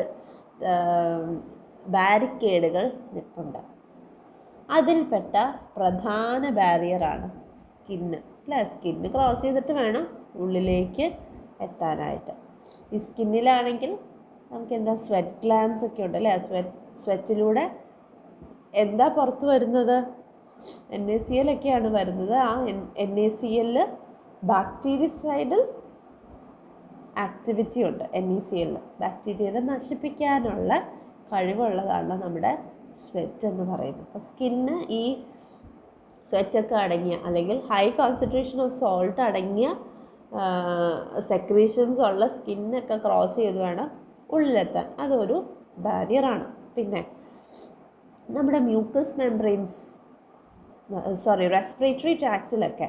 ബാരിക്കേഡുകൾ നിൽപ്പുണ്ട് അതിൽപ്പെട്ട പ്രധാന ബാരിയറാണ് സ്കിന്ന് അല്ലേ സ്കിന്ന് ക്രോസ് ചെയ്തിട്ട് വേണം ഉള്ളിലേക്ക് എത്താനായിട്ട് ഈ സ്കിന്നിലാണെങ്കിൽ നമുക്ക് എന്താ സ്വെറ്റ് ഗ്ലാൻസ് ഒക്കെ ഉണ്ട് അല്ലേ സ്വെറ്റ് സ്വെറ്റിലൂടെ എന്താ പുറത്ത് വരുന്നത് എൻ എ സി എൽ ഒക്കെയാണ് വരുന്നത് ആ എൻ എ സി എല്ലിൽ ബാക്ടീരിയസൈഡൽ ആക്ടിവിറ്റി ഉണ്ട് എൻ ഇ സി എല്ലിൽ ബാക്ടീരിയനെ നശിപ്പിക്കാനുള്ള കഴിവുള്ളതാണ് നമ്മുടെ സ്വെറ്റ് എന്ന് പറയുന്നത് അപ്പോൾ സ്കിന്ന് ഈ സ്വെറ്റൊക്കെ അടങ്ങിയ അല്ലെങ്കിൽ ഹൈ കോൺസെൻട്രേഷൻ ഓഫ് സോൾട്ട് അടങ്ങിയ സെക്രീഷൻസ് ഉള്ള സ്കിന്നൊക്കെ ക്രോസ് ചെയ്ത് വേണം ഉള്ളിലെത്താൻ അതൊരു ബാരിയറാണ് പിന്നെ നമ്മുടെ മ്യൂക്കസ് മെംബ്രെയിൻസ് സോറി റെസ്പിറേറ്ററി ട്രാക്റ്റിലൊക്കെ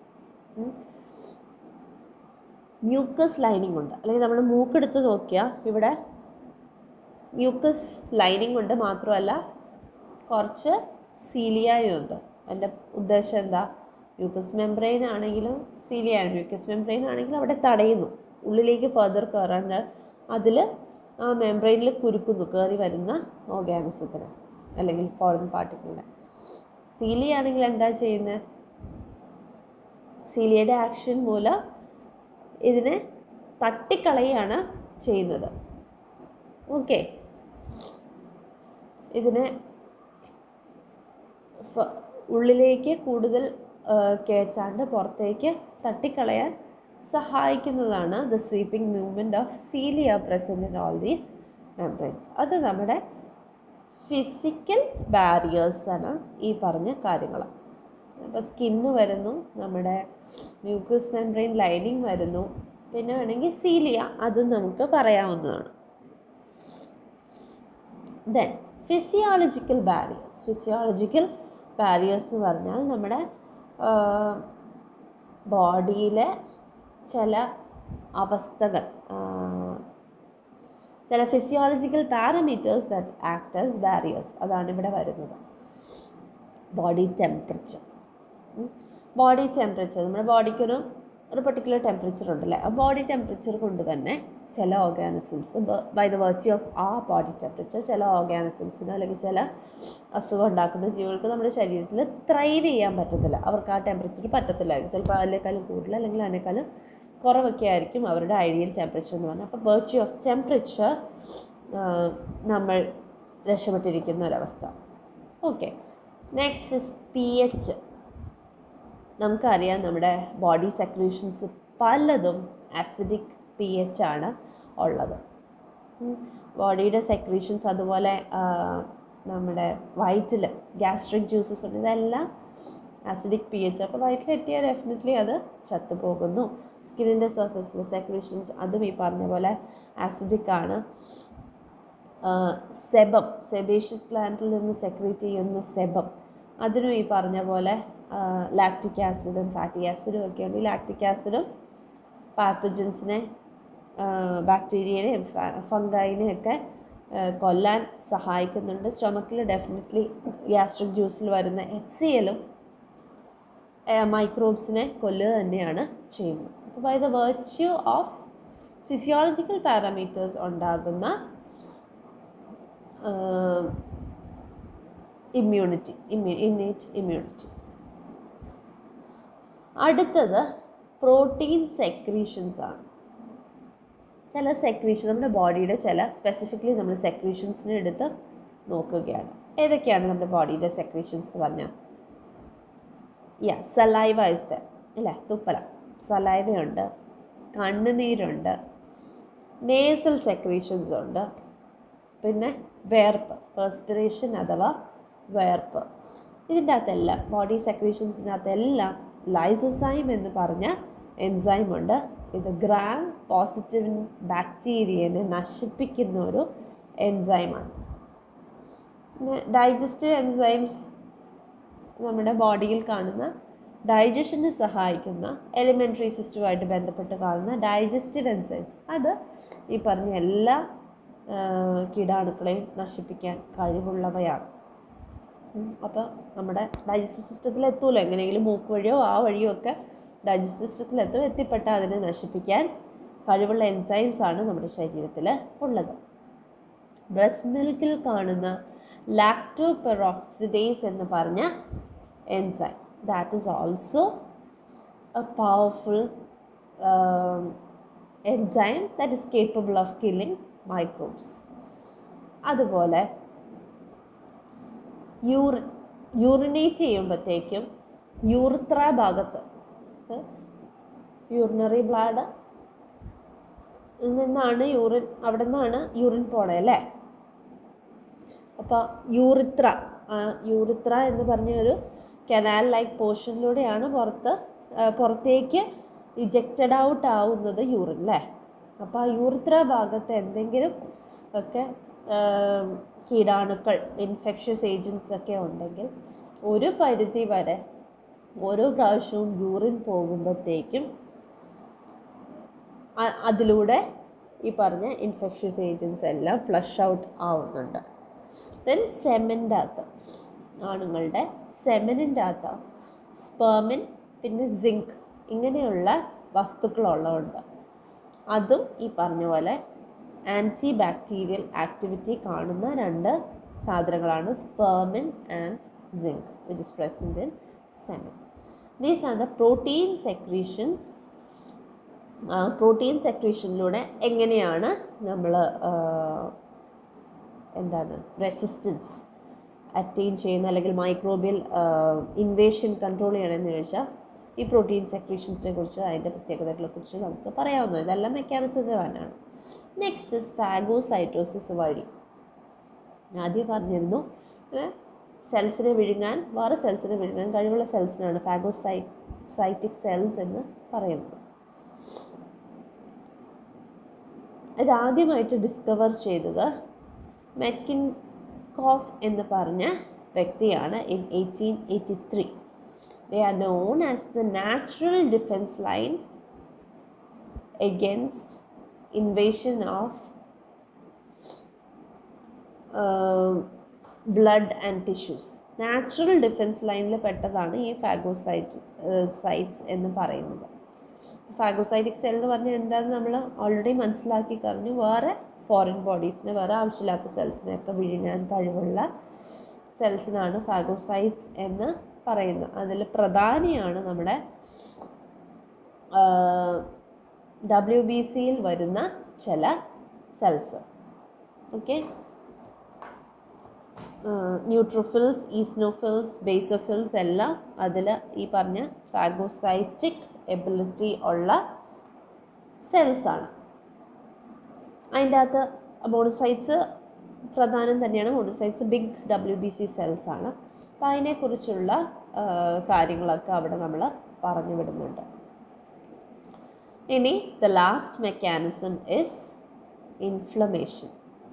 മ്യൂക്കസ് ലൈനിങ് ഉണ്ട് അല്ലെങ്കിൽ നമ്മൾ മൂക്കെടുത്ത് നോക്കിയാൽ ഇവിടെ മ്യൂക്കസ് ലൈനിങ് ഉണ്ട് മാത്രമല്ല കുറച്ച് സീലിയായും ഉണ്ട് എൻ്റെ ഉദ്ദേശം എന്താ മ്യൂക്കസ് മെംബ്രെയിൻ ആണെങ്കിലും സീലിയാണ് മ്യൂക്കസ് മെംബ്രെയിൻ ആണെങ്കിലും അവിടെ തടയുന്നു ഉള്ളിലേക്ക് ഫർദർ കയറാൻ അതിൽ ആ മെംബ്രെയിനിൽ കുരുക്കുന്നു കയറി വരുന്ന ഓർഗാനിസത്തിന് അല്ലെങ്കിൽ ഫോറിൻ പാർട്ടിക്കിളിനെ സീലി ആണെങ്കിൽ എന്താ ചെയ്യുന്നത് സീലിയയുടെ ആക്ഷൻ മൂലം ഇതിനെ തട്ടിക്കളയാണ് ചെയ്യുന്നത് ഓക്കെ ഇതിനെ ഫ- ഉള്ളിലേക്ക് കൂടുതൽ ആ, കയറ്റാണ്ട് പുറത്തേക്ക് തട്ടിക്കളയാൻ സഹായിക്കുന്നതാണ് the sweeping movement of cilia present in all these membranes അത് നമ്മുടെ ഫിസിക്കൽ ബാരിയേഴ്സ് ആണ് ഈ പറഞ്ഞ കാര്യങ്ങൾ അപ്പോൾ സ്കിന്ന് വരുന്നു നമ്മുടെ മ്യൂക്കസ് മെംബ്രെയിൻ ലൈനിങ് വരുന്നു പിന്നെ വേണമെങ്കിൽ സീലിയ അതും നമുക്ക് പറയാവുന്നതാണ് then physiological barriers physiological barriers എന്ന് പറഞ്ഞാൽ നമ്മുടെ ബോഡിയിലെ ചില അവസ്ഥകൾ ആ, ചില physiological parameters that act as barriers അതാണ് ഇവിടെ വരുന്നത് ബോഡി ടെമ്പറേച്ചർ ബോഡി ടെമ്പറേച്ചർ നമ്മുടെ ബോഡിക്കൊരു ഒരു പെർട്ടിക്കുലർ ടെമ്പറേച്ചർ ഉണ്ടല്ലേ ആ ബോഡി ടെമ്പറേച്ചർ കൊണ്ട് തന്നെ ചില organisms by the virtue of uh body temperature ചില ഓർഗാനിസംസിന് അല്ലെങ്കിൽ ചില അസുഖം ഉണ്ടാക്കുന്ന ജീവികൾക്ക് നമ്മുടെ ശരീരത്തിൽ ത്രൈവ് ചെയ്യാൻ പറ്റത്തില്ല അവർക്ക് ആ ടെമ്പറേച്ചർ പറ്റത്തില്ലായിരിക്കും ചിലപ്പോൾ അതിനേക്കാളും കൂടുതൽ അല്ലെങ്കിൽ അതിനേക്കാളും കുറവൊക്കെ ആയിരിക്കും അവരുടെ ഐഡിയൽ ടെമ്പറേച്ചർ എന്ന് പറഞ്ഞാൽ അപ്പോൾ വെർച്യൂ ഓഫ് ടെമ്പറേച്ചർ നമ്മൾ രക്ഷപ്പെട്ടിരിക്കുന്ന ഒരവസ്ഥ okay next is P H നമുക്കറിയാം നമ്മുടെ ബോഡി സെക്രീഷൻസ് പലതും ആസിഡിക് പി എച്ച് ആണ് ഉള്ളത് ബോഡിയുടെ സെക്രീഷൻസ് അതുപോലെ ആ, നമ്മുടെ വയറ്റിൽ ഗ്യാസ്ട്രിക് ജ്യൂസസ് ഉണ്ട് ഇതെല്ലാം ആസിഡിക് പി എച്ച് അപ്പോൾ വയറ്റിലെത്തിയാൽ ഡെഫിനറ്റ്ലി അത് ചത്തുപോകുന്നു സ്കിന്നിൻ്റെ സർഫസിൽ സെക്രീഷൻസ് അതും ഈ പറഞ്ഞ പോലെ ആസിഡിക് ആണ് സെബം സെബേഷ്യസ് ഗ്ലാൻഡിൽ നിന്ന് സെക്രീറ്റ് ചെയ്യുന്ന സെബം അതിനും ഈ പറഞ്ഞ പോലെ ലാക്റ്റിക് ആസിഡും ഫാറ്റി ആസിഡും ഒക്കെ ഉണ്ട് ഈ ലാക്റ്റിക് ആസിഡും പാത്തജൻസിനെ ബാക്ടീരിയനെയും ഫംഗൈനെയും ഒക്കെ ആ, കൊല്ലാൻ സഹായിക്കുന്നുണ്ട് സ്റ്റൊമക്കിൽ ഡെഫിനറ്റ്ലി ഗ്യാസ്ട്രിക് ജ്യൂസിൽ വരുന്ന എച്ച് സി എല്ലും മൈക്രോബ്സിനെ കൊല്ലുക തന്നെയാണ് ചെയ്യുന്നത് അപ്പോൾ by the virtue of physiological parameters ഉണ്ടാകുന്ന ഇമ്മ്യൂണിറ്റി ഇമ്മ്യൂ ഇന്നേറ്റ് ഇമ്മ്യൂണിറ്റി അടുത്തത് പ്രോട്ടീൻ സെക്രീഷൻസ് ആണ് ചില സെക്രീഷൻ നമ്മുടെ ബോഡിയുടെ ചില സ്പെസിഫിക്കലി നമ്മൾ സെക്രീഷൻസിനെ എടുത്ത് നോക്കുകയാണ് ഏതൊക്കെയാണ് നമ്മുടെ ബോഡിയുടെ സെക്രീഷൻസ് എന്ന് പറഞ്ഞാൽ യാ സലൈവ ഇസ് ദ അല്ലേ തുപ്പല സലൈവയുണ്ട് കണ്ണുനീരുണ്ട് നേസൽ സെക്രീഷൻസ് ഉണ്ട് പിന്നെ വേർപ്പ് പെർസ്പിറേഷൻ അഥവാ വേർപ്പ് ഇതിൻ്റെ അകത്തെല്ലാം ബോഡി സെക്രീഷൻസിനകത്തെല്ലാം ലൈസോസൈം എന്ന് പറഞ്ഞ എൻസൈം ഉണ്ട് ഇത് ഗ്രാം പോസിറ്റീവ് ബാക്ടീരിയനെ നശിപ്പിക്കുന്ന ഒരു എൻസൈമാണ് പിന്നെ ഡൈജസ്റ്റീവ് എൻസൈംസ് നമ്മുടെ ബോഡിയിൽ കാണുന്ന ഡൈജഷന് സഹായിക്കുന്ന എലിമെൻ്ററി സിസ്റ്റവുമായിട്ട് ബന്ധപ്പെട്ട് കാണുന്ന ഡൈജസ്റ്റീവ് എൻസൈംസ് അത് ഈ പറഞ്ഞ എല്ലാ കീടാണുക്കളെയും നശിപ്പിക്കാൻ കഴിവുള്ളവയാണ് അപ്പോൾ നമ്മുടെ ഡൈജസ്റ്റീവ് സിസ്റ്റത്തിൽ എത്തുമല്ലോ എങ്ങനെയെങ്കിലും മൂക്ക് വഴിയോ ആ വഴിയോ ഒക്കെ ഡൈജസ്റ്റീവ് സിസ്റ്റത്തിൽ എത്തും എത്തിപ്പെട്ടാൽ അതിനെ നശിപ്പിക്കാൻ കഴിവുള്ള എൻസൈംസ് ആണ് നമ്മുടെ ശരീരത്തിൽ ഉള്ളത് ബ്രസ്റ്റ് മിൽക്കിൽ കാണുന്ന ലാക്ടോ പെറോക്സിഡേസ് എന്ന് പറഞ്ഞ enzyme that is also a powerful enzyme that is capable of killing microbes അതുപോലെ യൂറിൻ യൂറിനേറ്റ് ചെയ്യുമ്പോഴത്തേക്കും യൂറിത്ര ഭാഗത്ത് യൂറിനറി ബ്ലാഡ് നിന്നാണ് യൂറിൻ അവിടെ നിന്നാണ് യൂറിൻ പോണേ അല്ലേ അപ്പോൾ യൂറിത്ര യൂറിത്ര എന്ന് പറഞ്ഞ ഒരു കനാൽ ലൈക്ക് പോർഷനിലൂടെയാണ് പുറത്ത് പുറത്തേക്ക് ഇജക്റ്റഡ് ഔട്ട് ആവുന്നത് യൂറിൻ അല്ലേ അപ്പോൾ ആ യൂറിത്ര ഭാഗത്ത് എന്തെങ്കിലും ഒക്കെ കീടാണുക്കൾ ഇൻഫെക്ഷ്യസ് ഏജൻസ് ഒക്കെ ഉണ്ടെങ്കിൽ ഒരു പരിധി വരെ ഓരോ പ്രാവശ്യവും യൂറിൻ പോകുമ്പോഴത്തേക്കും അതിലൂടെ ഈ പറഞ്ഞ ഇൻഫെക്ഷ്യസ് ഏജൻസ് എല്ലാം ഫ്ലഷ് ഔട്ട് ആവുന്നുണ്ട് ദെൻ സെമൻ്റെ അകത്ത് ആണുങ്ങളുടെ സെമനിൻ്റെ അകത്ത് സ്പെർമിൻ പിന്നെ സിങ്ക് ഇങ്ങനെയുള്ള വസ്തുക്കളുള്ളതുകൊണ്ട് അതും ഈ പറഞ്ഞ പോലെ ആൻറ്റി ബാക്ടീരിയൽ ആക്ടിവിറ്റി കാണുന്ന രണ്ട് സാധനങ്ങളാണ് spermine and zinc which is present in semen these are the protein secretions protein സെക്രീഷനിലൂടെ എങ്ങനെയാണ് നമ്മൾ എന്താണ് റെസിസ്റ്റൻസ് അറ്റൈൻ ചെയ്യുന്ന അല്ലെങ്കിൽ മൈക്രോബിയൽ ഇൻവേഷൻ കൺട്രോൾ ചെയ്യണമെന്ന് ചോദിച്ചാൽ ഈ പ്രോട്ടീൻ സെക്രീഷൻസിനെ കുറിച്ച് അതിൻ്റെ പ്രത്യേകതകളെ കുറിച്ച് നമുക്ക് പറയാവുന്നത് ഇതെല്ലാം മെക്കാനിസമാണ് നെക്സ്റ്റ് ഇസ് ഫാഗോസൈറ്റോസിസ് വഴി ആദ്യം പറഞ്ഞിരുന്നു സെൽസിനെ വിഴുങ്ങാൻ വേറെ സെൽസിനെ വിഴുങ്ങാൻ കഴിവുള്ള സെൽസിനാണ് ഫാഗോസൈ സൈറ്റിക് സെൽസ് എന്ന് പറയുന്നത് ഇതാദ്യമായിട്ട് ഡിസ്കവർ ചെയ്തത് മെക്കിൻ കോഫ് എന്ന് പറഞ്ഞ വ്യക്തിയാണ് in eighteen eighty three they are known as the natural defence line against invasion of blood and tissues natural defence ലൈനിൽ പെട്ടതാണ് ഈ ഫാഗോസൈറ്റിസ് സൈറ്റ്സ് എന്ന് പറയുന്നത് ഫാഗോസൈറ്റിക് സെൽ എന്ന് പറഞ്ഞാൽ എന്താണെന്ന് നമ്മൾ ഓൾറെഡി മനസ്സിലാക്കി കഴിഞ്ഞു വേറെ ഫോറിൻ ബോഡീസിന് വേറെ ആവശ്യമില്ലാത്ത സെൽസിനെയൊക്കെ വിഴുങ്ങാൻ കഴിവുള്ള സെൽസിനാണ് ഫാഗോസൈറ്റ്സ് എന്ന് പറയുന്നത് അതിൽ പ്രധാനിയാണ് നമ്മുടെ ഡബ്ല്യു ബി സിയിൽ വരുന്ന ചില cells okay neutrophils eosinophils basophils എല്ലാം അതിൽ ഈ പറഞ്ഞ ഫാഗോസൈറ്റിക് എബിലിറ്റി ഉള്ള സെൽസാണ് അതിൻ്റെ അകത്ത് മോണോസൈറ്റ്സ് പ്രധാനം തന്നെയാണ് monocytes big W B C cells ആണ് അപ്പോൾ അതിനെക്കുറിച്ചുള്ള കാര്യങ്ങളൊക്കെ അവിടെ നമ്മൾ പറഞ്ഞു വിടുന്നുണ്ട് ഇനി the last mechanism is inflammation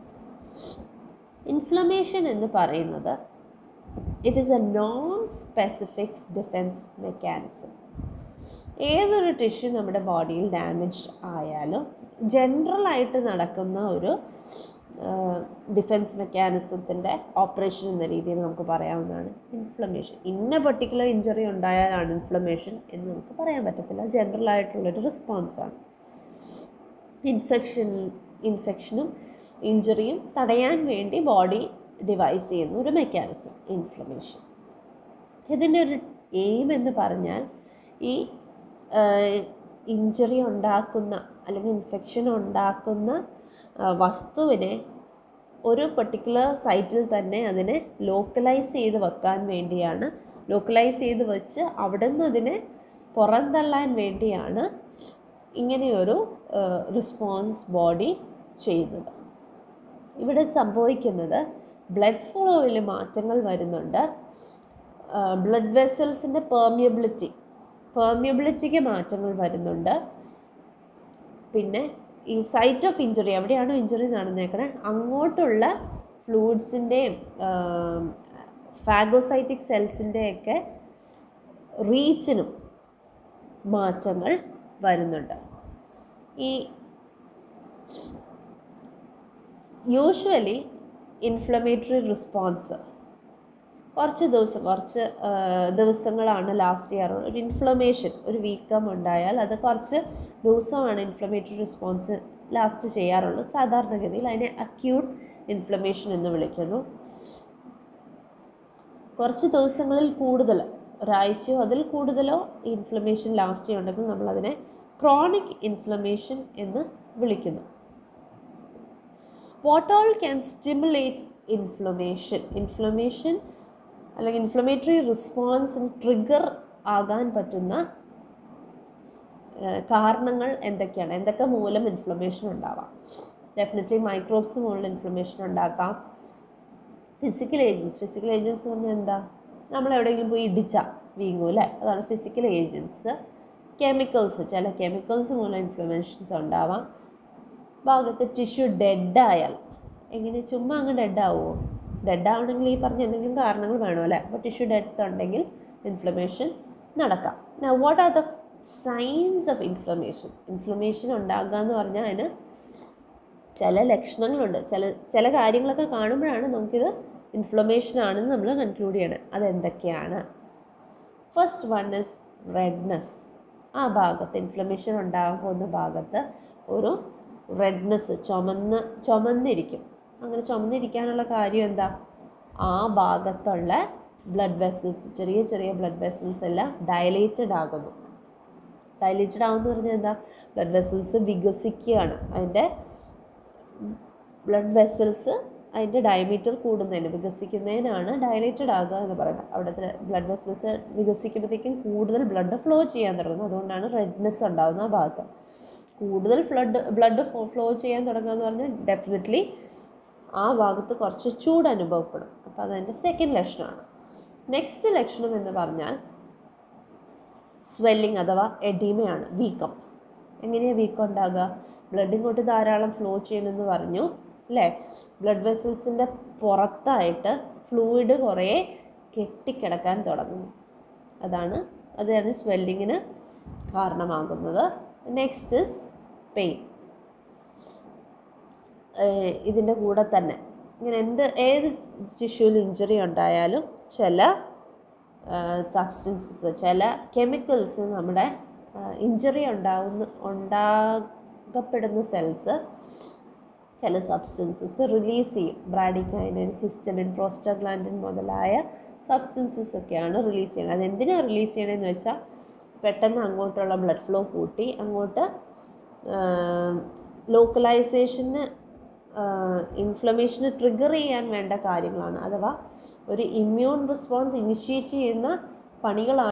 inflammation എന്ന് പറയുന്നത് it is a non specific defence mechanism ഏതൊരു ടിഷ്യൂ നമ്മുടെ ബോഡിയിൽ ഡാമേജ്ഡ് ആയാലും ജനറലായിട്ട് നടക്കുന്ന ഒരു ഡിഫെൻസ് മെക്കാനിസത്തിൻ്റെ ഓപ്പറേഷൻ എന്ന രീതിയിൽ നമുക്ക് പറയാവുന്നതാണ് ഇൻഫ്ലമേഷൻ ഇന്ന പർട്ടിക്കുലർ ഇഞ്ചറി ഉണ്ടായാലാണ് ഇൻഫ്ലമേഷൻ എന്ന് നമുക്ക് പറയാൻ പറ്റത്തില്ല ജനറൽ ആയിട്ടുള്ളൊരു റെസ്പോൺസാണ് ഇൻഫെക്ഷൻ ഇൻഫെക്ഷനും ഇഞ്ചറിയും തടയാൻ വേണ്ടി ബോഡി ഡിവൈസ് ചെയ്യുന്ന ഒരു മെക്കാനിസം ഇൻഫ്ലമേഷൻ ഇതിൻ്റെ ഒരു എയിം എന്ന് പറഞ്ഞാൽ ഈ ഇഞ്ചറി ഉണ്ടാക്കുന്ന അല്ലെങ്കിൽ ഇൻഫെക്ഷൻ ഉണ്ടാക്കുന്ന വസ്തുവിനെ ഒരു പെർട്ടിക്കുലർ സൈറ്റിൽ തന്നെ അതിനെ ലോക്കലൈസ് ചെയ്ത് വെക്കാൻ വേണ്ടിയാണ് ലോക്കലൈസ് ചെയ്ത് വെച്ച് അവിടെ നിന്ന് അതിനെ പുറന്തള്ളാൻ വേണ്ടിയാണ് ഇങ്ങനെയൊരു റെസ്പോൺസ് ബോഡി ചെയ്യുന്നത് ഇവിടെ സംഭവിക്കുന്നത് ബ്ലഡ് ഫ്ലോയിൽ മാറ്റങ്ങൾ വരുന്നുണ്ട് ബ്ലഡ് വെസൽസിൻ്റെ പെർമിയബിലിറ്റി പെർമിയബിലിറ്റിക്ക് മാറ്റങ്ങൾ വരുന്നുണ്ട് പിന്നെ ഈ സൈറ്റ് ഓഫ് ഇഞ്ചുറി എവിടെയാണോ ഇഞ്ചുറി നടന്നേക്കണേ അങ്ങോട്ടുള്ള ഫ്ലൂയിഡ്സിൻ്റെയും ഫാഗോസൈറ്റിക് സെൽസിൻ്റെയൊക്കെ റീച്ചിനും മാറ്റങ്ങൾ വരുന്നുണ്ട് ഈ യൂഷ്വലി ഇൻഫ്ലമേറ്ററി റിസ്പോൺസ് കുറച്ച് ദിവസം കുറച്ച് ആ, ദിവസങ്ങളാണ് ലാസ്റ്റ് ചെയ്യാറുള്ളത് ഒരു ഇൻഫ്ലമേഷൻ ഒരു വീക്കം ഉണ്ടായാൽ അത് കുറച്ച് ദിവസമാണ് ഇൻഫ്ലമേറ്ററി റെസ്പോൺസ് ലാസ്റ്റ് ചെയ്യാറുള്ളൂ സാധാരണഗതിയിൽ അതിനെ അക്യൂട്ട് ഇൻഫ്ലമേഷൻ എന്ന് വിളിക്കുന്നു കുറച്ച് ദിവസങ്ങളിൽ കൂടുതൽ ഒരാഴ്ചയോ അതിൽ കൂടുതലോ ഇൻഫ്ലമേഷൻ ലാസ്റ്റ് ചെയ്യുന്നുണ്ടെങ്കിൽ നമ്മളതിനെ ക്രോണിക് ഇൻഫ്ലമേഷൻ എന്ന് വിളിക്കുന്നു what all can stimulate inflammation inflammation അല്ലെങ്കിൽ ഇൻഫ്ലമേറ്ററി റെസ്പോൺസിന് ട്രിഗർ ആകാൻ പറ്റുന്ന ഏഹ്, കാരണങ്ങൾ എന്തൊക്കെയാണ് എന്തൊക്കെ മൂലം ഇൻഫ്ലമേഷൻ ഉണ്ടാവാം ഡെഫിനറ്റ്ലി മൈക്രോബ്സ് മൂലം ഇൻഫ്ലമേഷൻ ഉണ്ടാക്കാം ഫിസിക്കൽ ഏജൻസ് ഫിസിക്കൽ ഏജൻസ് എന്ന് പറഞ്ഞാൽ എന്താ നമ്മൾ എവിടെയെങ്കിലും പോയി ഇടിച്ചാൽ വീങ്ങും അല്ലേ അതാണ് ഫിസിക്കൽ ഏജൻസ് കെമിക്കൽസ് ചില കെമിക്കൽസ് മൂലം ഇൻഫ്ലമേഷൻസ് ഉണ്ടാവാം ഭാഗത്ത് ടിഷ്യൂ ഡെഡായാൽ എങ്ങനെ ചുമ്മാ അങ്ങ് ഡെഡാവുമോ ഡെഡാവണമെങ്കിൽ ഈ പറഞ്ഞ എന്തെങ്കിലും കാരണങ്ങൾ വേണം അല്ലേ അപ്പോൾ ടിഷ്യൂ ഡെത്ത് ഉണ്ടെങ്കിൽ ഇൻഫ്ലമേഷൻ നടക്കാം what are the signs of inflammation inflammation ഉണ്ടാകുക എന്ന് പറഞ്ഞാൽ അതിന് ചില ലക്ഷണങ്ങളുണ്ട് ചില ചില കാര്യങ്ങളൊക്കെ കാണുമ്പോഴാണ് നമുക്കിത് ഇൻഫ്ലമേഷൻ ആണെന്ന് നമ്മൾ കൺക്ലൂഡ് ചെയ്യണം അതെന്തൊക്കെയാണ് ഫസ്റ്റ് വൺ ഇസ് റെഡ്നെസ് ആ ഭാഗത്ത് ഇൻഫ്ലമേഷൻ ഉണ്ടാകാൻ പോകുന്ന ഭാഗത്ത് ഒരു റെഡ്നെസ് ചുമന്ന് ചുമന്നിരിക്കും അങ്ങനെ ചുമന്നിരിക്കാനുള്ള കാര്യം എന്താ ആ ഭാഗത്തുള്ള ബ്ലഡ് വെസൽസ് ചെറിയ ചെറിയ ബ്ലഡ് വെസൽസ് എല്ലാം ഡയലേറ്റഡ് ആകുന്നു ഡയലേറ്റഡ് ആകുമെന്ന് പറഞ്ഞാൽ എന്താ ബ്ലഡ് വെസൽസ് വികസിക്കുകയാണ് അതിൻ്റെ ബ്ലഡ് വെസൽസ് അതിൻ്റെ ഡയമീറ്റർ കൂടുന്നതിന് വികസിക്കുന്നതിനാണ് ഡയലേറ്റഡ് ആകുക എന്ന് പറയുന്നത് അവിടുത്തെ ബ്ലഡ് വെസൽസ് വികസിക്കുമ്പോഴത്തേക്കും കൂടുതൽ ബ്ലഡ് ഫ്ലോ ചെയ്യാൻ തുടങ്ങുന്നു അതുകൊണ്ടാണ് റെഡ്നെസ് ഉണ്ടാകുന്ന ആ ഭാഗത്ത് കൂടുതൽ ഫ്ലഡ് ബ്ലഡ് ഫ്ലോ ചെയ്യാൻ തുടങ്ങുക എന്ന് പറഞ്ഞാൽ ഡെഫിനറ്റ്ലി ആ ഭാഗത്ത് കുറച്ച് ചൂട് അനുഭവപ്പെടും അപ്പോൾ അതതിൻ്റെ സെക്കൻഡ് ലക്ഷണമാണ് നെക്സ്റ്റ് ലക്ഷണം എന്ന് പറഞ്ഞാൽ സ്വെല്ലിംഗ് അഥവാ എഡിമയാണ് വീക്കം എങ്ങനെയാണ് വീക്കം ഉണ്ടാകുക ബ്ലഡ് ഇങ്ങോട്ട് ധാരാളം ഫ്ലോ ചെയ്യണമെന്ന് പറഞ്ഞു അല്ലേ ബ്ലഡ് വെസൽസിൻ്റെ പുറത്തായിട്ട് ഫ്ലൂയിഡ് കുറേ കെട്ടിക്കിടക്കാൻ തുടങ്ങുന്നു അതാണ് അതാണ് സ്വെല്ലിങ്ങിന് കാരണമാകുന്നത് നെക്സ്റ്റ് ഇസ് പെയിൻ ഇതിൻ്റെ കൂടെ തന്നെ ഇങ്ങനെ എന്ത് ഏത് ടിഷ്യൂവിൽ ഇഞ്ചുറി ഉണ്ടായാലും ചില സബ്സ്റ്റൻസസ് ചില കെമിക്കൽസ് നമ്മുടെ ഇഞ്ചുറി ഉണ്ടാകുന്ന ഉണ്ടാകപ്പെടുന്ന സെൽസ് ചില സബ്സ്റ്റൻസസ് റിലീസ് ചെയ്യും ബ്രാഡിക്കൈനിൻ ഹിസ്റ്റമിൻ പ്രോസ്റ്റഗ്ലാൻഡിൻ മുതലായ സബ്സ്റ്റൻസസ് ഒക്കെയാണ് റിലീസ് ചെയ്യുന്നത് അതെന്തിനാണ് റിലീസ് ചെയ്യണമെന്ന് വെച്ചാൽ പെട്ടെന്ന് അങ്ങോട്ടുള്ള ബ്ലഡ് ഫ്ലോ കൂട്ടി അങ്ങോട്ട് ലോക്കലൈസേഷന് ഇൻഫ്ലമേഷന് ട്രിഗർ ചെയ്യാൻ വേണ്ട കാര്യങ്ങളാണ് അഥവാ ഒരു ഇമ്മ്യൂൺ റെസ്പോൺസ് ഇനിഷ്യേറ്റ് ചെയ്യുന്ന പണികളാണ്